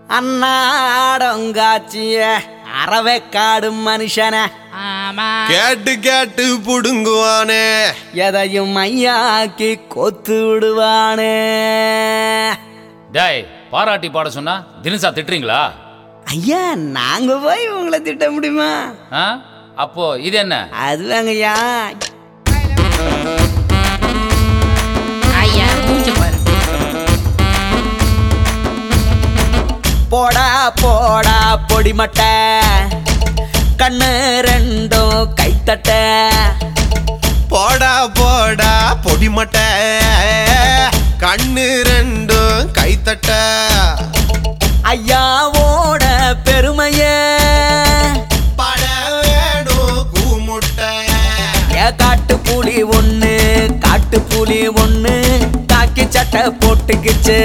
அன்னாடங்காச்சிய அறவைக்காடு மனுஷன ஆமா கேட்டு கேட்டு புடுங்குவானே எதையும் ஐயாக்கி கொத்து விடுவானே டேய் பாராட்டி பாட சொன்னா தினசா திட்டுறீங்களா ஐயா நாங்க போய் உங்களை திட்ட முடியுமா ஆ அப்போ இது என்ன அதுவாங்கய்யா ஐயா மூஞ்ச பாரு போடா போடா பொடி மட்டை கண்ணு ரெண்டும் கைத்தட்ட போடா போடா பொடி மட்டை கண்ணு ரெண்டும் கைத்தட்ட ஐயாவோட பெருமைய பட வேணும் கூமுட்டை ஏ காட்டு புலி ஒண்ணு காட்டு புலி ஒண்ணு காக்கி சட்டை போட்டுக்கிச்சு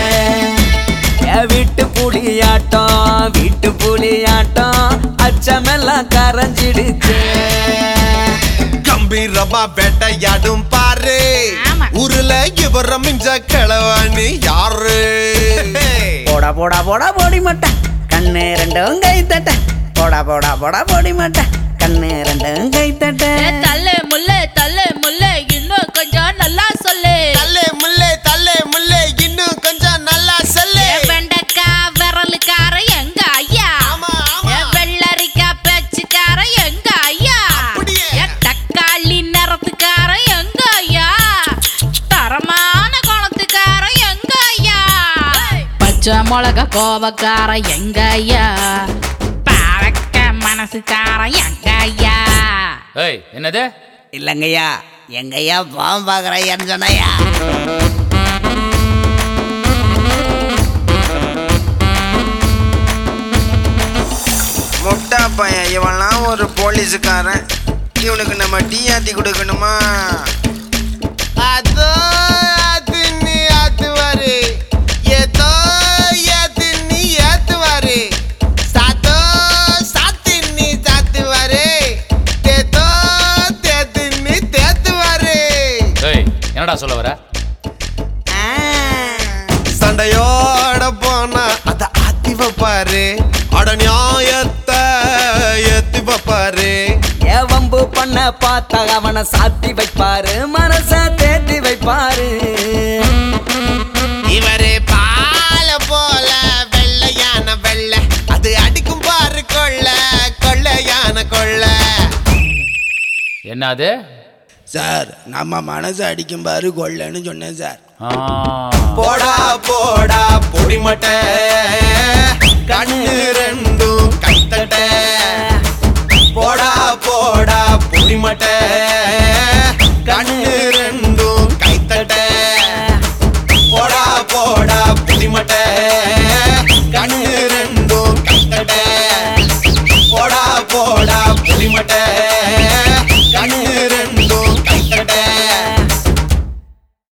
ஏ வீட்டு புலியாட்டம் வீட்டு புலியாட்டம் அச்சமெல்லாம் கரைஞ்சிடுச்சு கம்பீரமா வேட்டையாடும் பாரு ஆமா. ஊருல இவர மிஞ்ச கிழவாணி யாரு போடா போடா போடா போடி மாட்டேன் கண்ணு ரெண்டும் கை தட்ட போடா போடா போடா போடி மாட்டேன் கண்ணு ரெண்டும் கை தட்ட ஏ, தள்ளு முள்ளு தள்ளு முள்ளு இன்னும் கொஞ்சம் நல்லா சொல்லு தல்லே முல்லே தல்லே முல்லே இன்னும் கொஞ்சம் நல்லா சொல்லு ஏ, வெண்டைக்கா விரலுக்கார எங்க ஐயா ஆமா, ஆமா. ஏ, வெள்ளரிக்கா பேச்சுக்கார எங்க ஐயா அப்படியே. ஏ, தக்காளி நிறத்துக்கார எங்க ஐயா தரமான குணத்துக்கார எங்க ஐயா பச்சை மிளகா கோவக்கார எங்க ஐயா பாவக்க மனசுக்கார எங்க ஐயா ஏய் என்னது இல்லைங்கய்யா எங்கய்யா பாவம் பார்க்குறையான்னு சொன்னையா முட்டா பையன் இவன்லாம் ஒரு போலீஸுக்காரன் இவனுக்கு நம்ம டீ ஆத்தி கொடுக்கணுமா அதோ அது நீ ஆத்துவாரு ஏதோ ஏத்து நீ ஏத்துவாரு சாத்தோ சாத்தி நீ சாத்துவாரு தேத்தோ தேத்து நீ தேத்துவாரு ஏய் என்னடா சொல்ல வர சண்டையோட போனா அத ஆத்தி வைப்பாரு அட நியாயத்தை ஏத்தி வைப்பாரு ஏ வம்பு பண்ண பார்த்தா அவனை சாத்தி வைப்பாரு மனச தேத்தி வைப்பாரு இவரு பால போல வெள்ளையான வெள்ளை அது அடிக்கும் பாரு கொள்ள கொள்ளையான கொள்ள என்னது சார் நம்ம மனசு அடிக்கும் பாரு கொள்ளன்னு சொன்னேன் சார் ஆ போடா போடா பொடிமட்டை கண்ணு ரெண்டும் கைத்தட்ட போடா போடா பொடிமட்டை